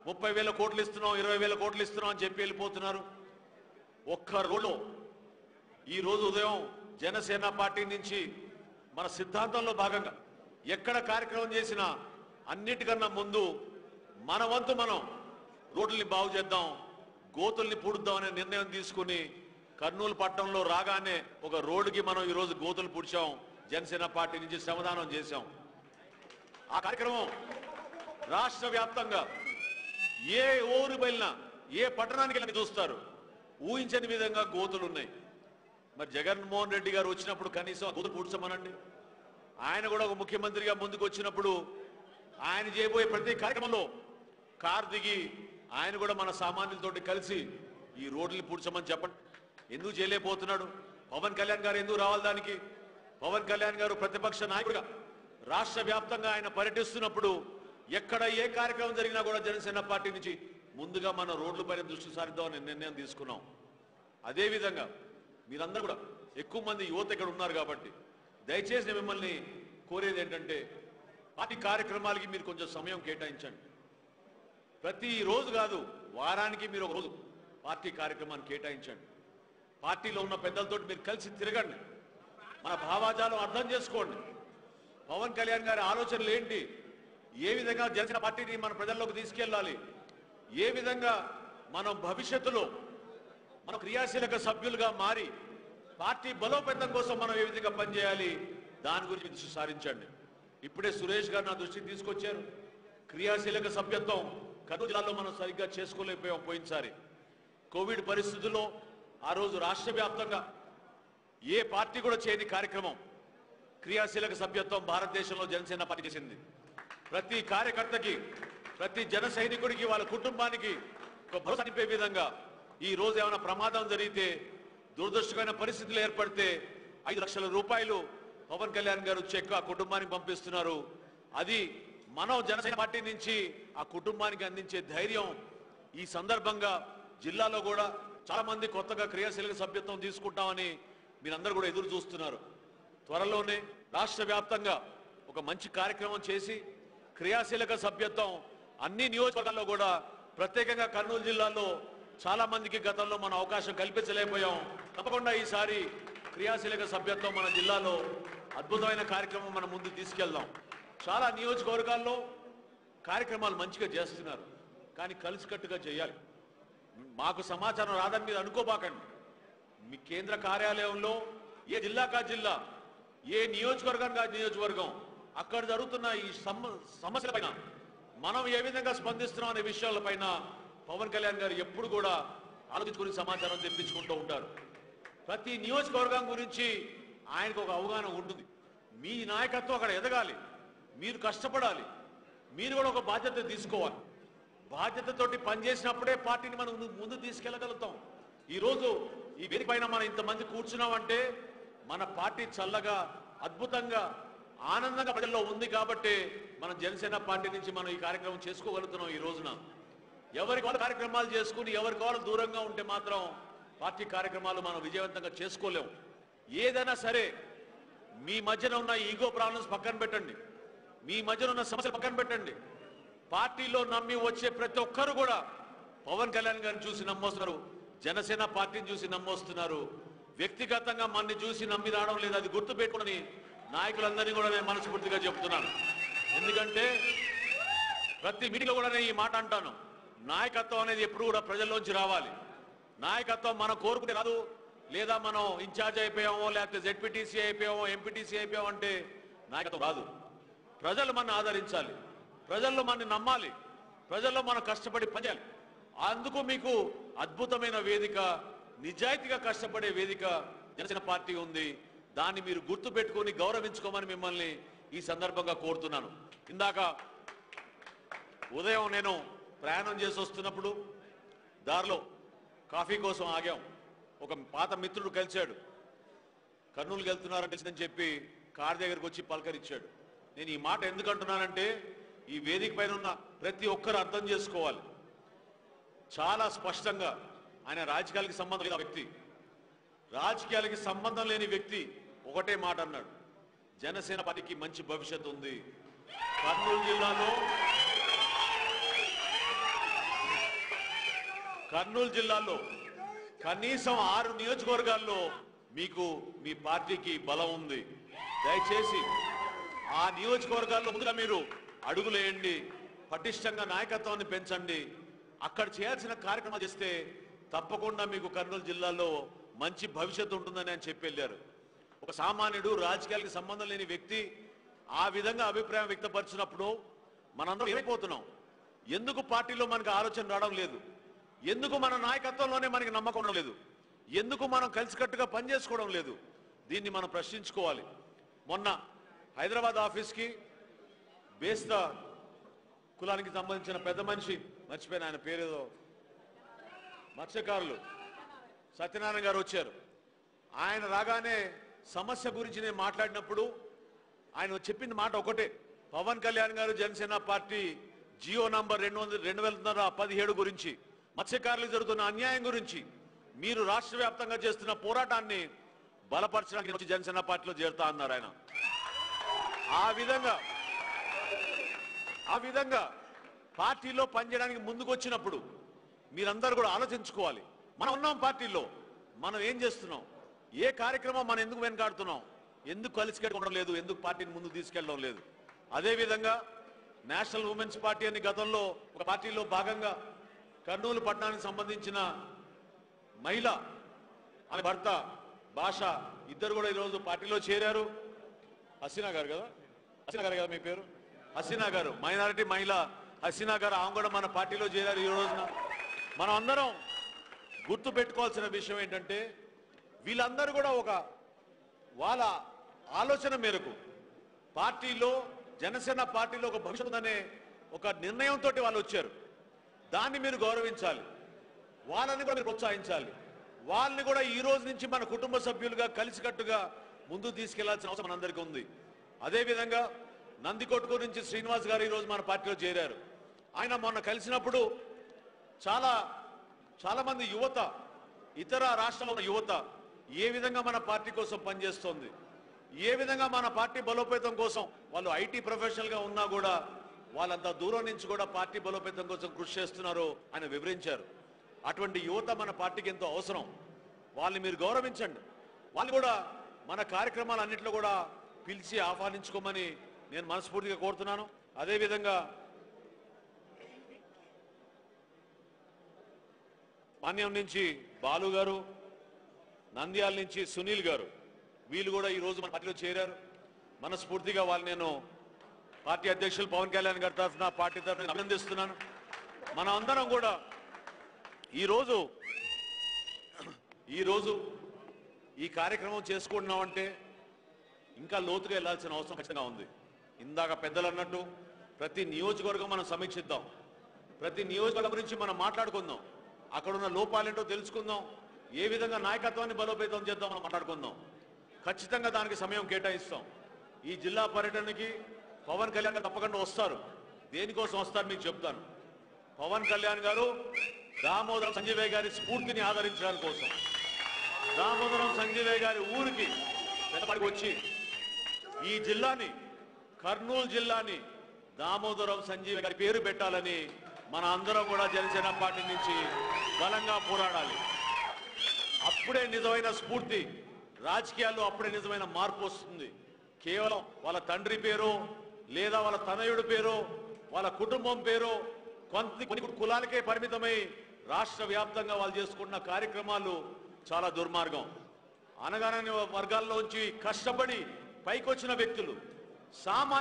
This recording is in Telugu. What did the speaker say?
ముప్పై వేల కోట్లు ఇస్తున్నాం ఇరవై వేల కోట్లు ఇస్తున్నాం అని చెప్పి వెళ్ళిపోతున్నారు ఒక్క రోజు ఈ రోజు ఉదయం జనసేన పార్టీ నుంచి మన సిద్ధాంతంలో భాగంగా ఎక్కడ కార్యక్రమం చేసినా అన్నిటికన్నా ముందు మన వంతు మనం రోడ్లని బాగు చేద్దాం గోతుల్ని పూడుద్దాం అనే నిర్ణయం తీసుకుని కర్నూలు పట్టణంలో రాగానే ఒక రోడ్డుకి మనం ఈరోజు గోతులు పూడ్చాం జనసేన పార్టీ నుంచి శ్రమదానం చేశాం ఆ కార్యక్రమం రాష్ట్ర వ్యాప్తంగా ఏ ఊరు వెళ్ళినా ఏ పట్టణానికి వెళ్ళి చూస్తారు ఊహించని విధంగా గోతులు ఉన్నాయి మరి జగన్మోహన్ రెడ్డి గారు వచ్చినప్పుడు కనీసం ఆ గోతులు పూడ్చమనండి ఆయన కూడా ఒక ముఖ్యమంత్రిగా ముందుకు వచ్చినప్పుడు ఆయన చేయబోయే ప్రతి కార్యక్రమంలో కార్ దిగి ఆయన కూడా మన సామాన్యులతోటి కలిసి ఈ రోడ్లు పూడ్చమని చెప్పండి ఎందుకు చేయలేకపోతున్నాడు పవన్ కళ్యాణ్ గారు ఎందుకు రావాలి దానికి పవన్ కళ్యాణ్ గారు ప్రతిపక్ష నాయకుడిగా రాష్ట్ర వ్యాప్తంగా ఆయన పర్యటిస్తున్నప్పుడు ఎక్కడ ఏ కార్యక్రమం జరిగినా కూడా జనసేన పార్టీ నుంచి ముందుగా మన రోడ్ల పైన దృష్టి సారిద్దామని నిర్ణయం తీసుకున్నాం అదేవిధంగా మీరందరూ కూడా ఎక్కువ మంది యువత ఇక్కడ ఉన్నారు కాబట్టి దయచేసి నేను మిమ్మల్ని కోరేది ఏంటంటే పార్టీ కార్యక్రమాలకి మీరు కొంచెం సమయం కేటాయించండి ప్రతి రోజు కాదు వారానికి మీరు ఒక రోజు పార్టీ కార్యక్రమాన్ని కేటాయించండి పార్టీలో ఉన్న పెద్దలతో మీరు కలిసి తిరగండి మన భావాజాలం అర్థం చేసుకోండి పవన్ కళ్యాణ్ గారి ఆలోచనలు ఏంటి ఏ విధంగా జనసేన పార్టీని మన ప్రజల్లోకి తీసుకెళ్ళాలి ఏ విధంగా మనం భవిష్యత్తులో మన క్రియాశీలక సభ్యులుగా మారి పార్టీ బలోపేతం కోసం మనం ఏ విధంగా పనిచేయాలి దాని గురించి దృష్టి సారించండి ఇప్పుడే సురేష్ గారు నా దృష్టికి తీసుకొచ్చారు క్రియాశీలక సభ్యత్వం కర్నూలు జిల్లాలో మనం సరిగ్గా చేసుకోలేకపోయాం పోయినసారి కోవిడ్ పరిస్థితుల్లో ఆ రోజు రాష్ట్ర వ్యాప్తంగా ఏ పార్టీ కూడా చేయని కార్యక్రమం క్రియాశీలక సభ్యత్వం భారతదేశంలో జనసేన పార్టీ చేసింది ప్రతి కార్యకర్తకి ప్రతి జన సైనికుడికి వాళ్ళ కుటుంబానికి ఒక భరోసా నింపే విధంగా ఈ రోజు ఏమైనా ప్రమాదం జరిగితే దురదృష్టకరమైన పరిస్థితులు ఏర్పడితే ఐదు లక్షల రూపాయలు పవన్ కళ్యాణ్ గారు చెక్ ఆ కుటుంబానికి పంపిస్తున్నారు అది మనం జనసేన పార్టీ నుంచి ఆ కుటుంబానికి అందించే ధైర్యం ఈ సందర్భంగా జిల్లాలో కూడా చాలా మంది కొత్తగా క్రియాశీలక సభ్యత్వం తీసుకుంటామని మీరందరూ కూడా ఎదురు చూస్తున్నారు త్వరలోనే రాష్ట్ర వ్యాప్తంగా ఒక మంచి కార్యక్రమం చేసి క్రియాశీలక సభ్యత్వం అన్ని నియోజకవర్గాల్లో కూడా ప్రత్యేకంగా కర్నూలు జిల్లాలో చాలా మందికి గతంలో మనం అవకాశం కల్పించలేకపోయాం తప్పకుండా ఈసారి క్రియాశీలక సభ్యత్వం మన జిల్లాలో అద్భుతమైన కార్యక్రమం మన ముందు తీసుకెళ్దాం చాలా నియోజకవర్గాల్లో కార్యక్రమాలు మంచిగా చేస్తున్నారు కానీ కలిసికట్టుగా చేయాలి మాకు సమాచారం రాదని మీరు అనుకోబాకండి మీ కేంద్ర కార్యాలయంలో ఏ జిల్లాకా జిల్లా ఏ నియోజకవర్గానికి ఆ నియోజకవర్గం అక్కడ జరుగుతున్న ఈ సమ సమస్యలపైన మనం ఏ విధంగా స్పందిస్తున్నాం అనే విషయాలపైన పవన్ కళ్యాణ్ గారు ఎప్పుడు కూడా ఆలోచించుకుని సమాచారం తెప్పించుకుంటూ ఉంటారు ప్రతి నియోజకవర్గం గురించి ఆయనకు ఒక అవగాహన ఉంటుంది మీ నాయకత్వం అక్కడ ఎదగాలి మీరు కష్టపడాలి మీరు కూడా ఒక బాధ్యత తీసుకోవాలి బాధ్యతతోటి పనిచేసినప్పుడే పార్టీని మనం ముందు- ముందు తీసుకెళ్ళగలుగుతాం ఈరోజు ఈ వేదిక పైన మనం ఇంతమంది కూర్చున్నామంటే మన పార్టీ చల్లగా అద్భుతంగా ఆనందంగా ప్రజల్లో ఉంది కాబట్టి మనం జనసేన పార్టీ నుంచి మనం ఈ కార్యక్రమం చేసుకోగలుగుతున్నాం ఈ రోజున ఎవరికి వాళ్ళ కార్యక్రమాలు చేసుకుని ఎవరికి వాళ్ళు దూరంగా ఉంటే మాత్రం పార్టీ కార్యక్రమాలు మనం విజయవంతంగా చేసుకోలేము ఏదైనా సరే మీ మధ్యన ఉన్న ఈగో ప్రాబ్లమ్స్ పక్కన పెట్టండి మీ మధ్యన ఉన్న సమస్యలు పక్కన పెట్టండి పార్టీలో నమ్మి వచ్చే ప్రతి ఒక్కరు కూడా పవన్ కళ్యాణ్ గారిని చూసి నమ్మొస్తున్నారు జనసేన పార్టీని చూసి నమ్మొస్తున్నారు వ్యక్తిగతంగా మన్ని చూసి నమ్మి రావడం లేదు అది గుర్తు పెట్టుకుని నాయకులందరినీ కూడా నేను మనస్ఫూర్తిగా చెప్తున్నాను ఎందుకంటే ప్రతి మీటింగ్లో కూడా నేను ఈ మాట అంటాను నాయకత్వం అనేది ఎప్పుడు కూడా ప్రజల్లోంచి రావాలి నాయకత్వం మనం కోరుకుంటే రాదు లేదా మనం ఇన్ఛార్జ్ అయిపోయామో లేకపోతే జెడ్పీటీసీ అయిపోయామో ఎంపీటీసీ అయిపోయామో అంటే నాయకత్వం రాదు ప్రజలు మన ఆదరించాలి ప్రజల్లో మన నమ్మాలి ప్రజల్లో మనం కష్టపడి పనిచేయాలి అందుకు మీకు అద్భుతమైన వేదిక నిజాయితీగా కష్టపడే వేదిక జనసేన పార్టీ ఉంది దాన్ని మీరు గుర్తు పెట్టుకొని గౌరవించుకోమని మిమ్మల్ని ఈ సందర్భంగా కోరుతున్నాను ఇందాక ఉదయం నేను ప్రయాణం చేసి వస్తున్నప్పుడు దారిలో కాఫీ కోసం ఆగాం ఒక పాత మిత్రుడు కలిశాడు కర్నూలుకి వెళ్తున్నారని తెలిసిందని చెప్పి కార్ దగ్గరికి వచ్చి పలకరించాడు నేను ఈ మాట ఎందుకు అంటున్నానంటే ఈ వేదిక పైన ఉన్న ప్రతి ఒక్కరు అర్థం చేసుకోవాలి చాలా స్పష్టంగా ఆయన రాజకీయాలకి సంబంధం లేని వ్యక్తి రాజకీయాలకి సంబంధం లేని వ్యక్తి ఒకటే మాట అన్నాడు జనసేన పార్టీకి మంచి భవిష్యత్తు ఉంది కర్నూలు జిల్లాలో కర్నూలు జిల్లాలో కనీసం ఆరు నియోజకవర్గాల్లో మీకు మీ పార్టీకి బలం ఉంది దయచేసి ఆ నియోజకవర్గాల్లో ముందుగా మీరు అడుగులేయండి పటిష్టంగా నాయకత్వాన్ని పెంచండి అక్కడ చేయాల్సిన కార్యక్రమాలు చేస్తే తప్పకుండా మీకు కర్నూలు జిల్లాలో మంచి భవిష్యత్తు ఉంటుందని ఆయన చెప్పి వెళ్ళారు ఒక సామాన్యుడు రాజకీయాలకు సంబంధం లేని వ్యక్తి ఆ విధంగా అభిప్రాయం వ్యక్తపరిచినప్పుడు మనందరం ఏమైపోతున్నాం ఎందుకు పార్టీలో మనకు ఆలోచన రావడం లేదు ఎందుకు మన నాయకత్వంలోనే మనకి నమ్మకం ఉండడం లేదు ఎందుకు మనం కలిసికట్టుగా పనిచేసుకోవడం లేదు దీన్ని మనం ప్రశ్నించుకోవాలి మొన్న హైదరాబాద్ ఆఫీస్కి బేస్త కులానికి సంబంధించిన పెద్ద మనిషి మర్చిపోయిన ఆయన పేరేదో మత్స్యకారులు సత్యనారాయణ గారు వచ్చారు ఆయన రాగానే సమస్య గురించి నేను మాట్లాడినప్పుడు ఆయన చెప్పింది మాట ఒకటే పవన్ కళ్యాణ్ గారు జనసేన పార్టీ జియో నంబర్ రెండు వందల రెండు వేల పదిహేడు గురించి మత్స్యకారులకు జరుగుతున్న అన్యాయం గురించి మీరు రాష్ట్ర వ్యాప్తంగా చేస్తున్న పోరాటాన్ని బలపరచడానికి వచ్చి జనసేన పార్టీలో చేరుతా అన్నారు ఆయన ఆ విధంగా ఆ విధంగా పార్టీలో పనిచేయడానికి ముందుకు వచ్చినప్పుడు మీరందరూ కూడా ఆలోచించుకోవాలి మనం ఉన్నాం పార్టీలో మనం ఏం చేస్తున్నాం ఏ కార్యక్రమం మనం ఎందుకు వెనకాడుతున్నాం ఎందుకు కలిసికెట్టడం లేదు ఎందుకు పార్టీని ముందుకు తీసుకెళ్ళడం లేదు అదే విధంగా నేషనల్ ఉమెన్స్ పార్టీ అని గతంలో ఒక పార్టీలో భాగంగా కర్నూలు పట్టణానికి సంబంధించిన మహిళ ఆమె భర్త భాష ఇద్దరు కూడా ఈరోజు పార్టీలో చేరారు హసీనా గారు కదా హసీనా గారు కదా మీ పేరు హసీనా గారు మైనారిటీ మహిళ హసీనా గారు ఆమె కూడా మన పార్టీలో చేరారు ఈ రోజున మనం అందరం గుర్తు పెట్టుకోవాల్సిన విషయం ఏంటంటే వీళ్ళందరూ కూడా ఒక వాళ్ళ ఆలోచన మేరకు పార్టీలో జనసేన పార్టీలో ఒక భవిష్యత్తు ఉందనే ఒక నిర్ణయంతో వాళ్ళు వచ్చారు దాన్ని మీరు గౌరవించాలి వాళ్ళని కూడా మీరు ప్రోత్సహించాలి వాళ్ళని కూడా ఈ రోజు నుంచి మన కుటుంబ సభ్యులుగా కలిసికట్టుగా ముందుకు తీసుకెళ్లాల్సిన అవసరం మనందరికీ ఉంది అదేవిధంగా నందికొట్కూరు నుంచి శ్రీనివాస్ గారు ఈ రోజు మన పార్టీలో చేరారు ఆయన మొన్న కలిసినప్పుడు చాలా చాలా మంది యువత ఇతర రాష్ట్రాల ఉన్న యువత ఏ విధంగా మన పార్టీ కోసం పనిచేస్తోంది ఏ విధంగా మన పార్టీ బలోపేతం కోసం వాళ్ళు ఐటీ ప్రొఫెషనల్ గా ఉన్నా కూడా వాళ్ళంత దూరం నుంచి కూడా పార్టీ బలోపేతం కోసం కృషి చేస్తున్నారో ఆయన వివరించారు అటువంటి యువత మన పార్టీకి ఎంతో అవసరం వాళ్ళని మీరు గౌరవించండి వాళ్ళు కూడా మన కార్యక్రమాలన్నింటిలో కూడా పిలిచి ఆహ్వానించుకోమని నేను మనస్ఫూర్తిగా కోరుతున్నాను అదేవిధంగా మాన్యం నుంచి బాలు గారు నంద్యాల నుంచి సునీల్ గారు వీళ్ళు కూడా ఈ రోజు మన పార్టీలో చేరారు మనస్ఫూర్తిగా వాళ్ళు నేను పార్టీ అధ్యక్షులు పవన్ కళ్యాణ్ గారి తరఫున పార్టీ తరఫున అభినందిస్తున్నాను మనం అందరం కూడా ఈరోజు ఈరోజు ఈ కార్యక్రమం చేసుకుంటున్నామంటే ఇంకా లోతుగా వెళ్ళాల్సిన అవసరం ఖచ్చితంగా ఉంది ఇందాక పెద్దలు అన్నట్టు ప్రతి నియోజకవర్గం మనం సమీక్షిద్దాం ప్రతి నియోజకవర్గం గురించి మనం మాట్లాడుకుందాం అక్కడ ఉన్న లోపాలేంటో తెలుసుకుందాం ఏ విధంగా నాయకత్వాన్ని బలోపేతం చేద్దాం మనం మాట్లాడుకుందాం ఖచ్చితంగా దానికి సమయం కేటాయిస్తాం ఈ జిల్లా పర్యటనకి పవన్ కళ్యాణ్ గారు తప్పకుండా వస్తారు దేనికోసం వస్తారు మీకు చెప్తాను పవన్ కళ్యాణ్ గారు దామోదరం సంజయ్ గారి స్ఫూర్తిని ఆదరించడానికి కోసం దామోదరం సంజయ్ గారి ఊరికి పెద్దపడికి వచ్చి ఈ జిల్లాని కర్నూలు జిల్లాని దామోదరం సంజీవ్ గారి పేరు పెట్టాలని మన అందరం కూడా జనసేన పార్టీ నుంచి బలంగా పోరాడాలి అప్పుడే నిజమైన స్ఫూర్తి రాజకీయాల్లో అప్పుడే నిజమైన మార్పు వస్తుంది కేవలం వాళ్ళ తండ్రి పేరు లేదా వాళ్ళ తనయుడి పేరు వాళ్ళ కుటుంబం పేరు కొంత కొన్ని కులాలకే పరిమితమై రాష్ట్ర వ్యాప్తంగా వాళ్ళు చేసుకున్న కార్యక్రమాలు చాలా దుర్మార్గం అనగానే వర్గాల్లోంచి కష్టపడి పైకొచ్చిన వ్యక్తులు సామాన్య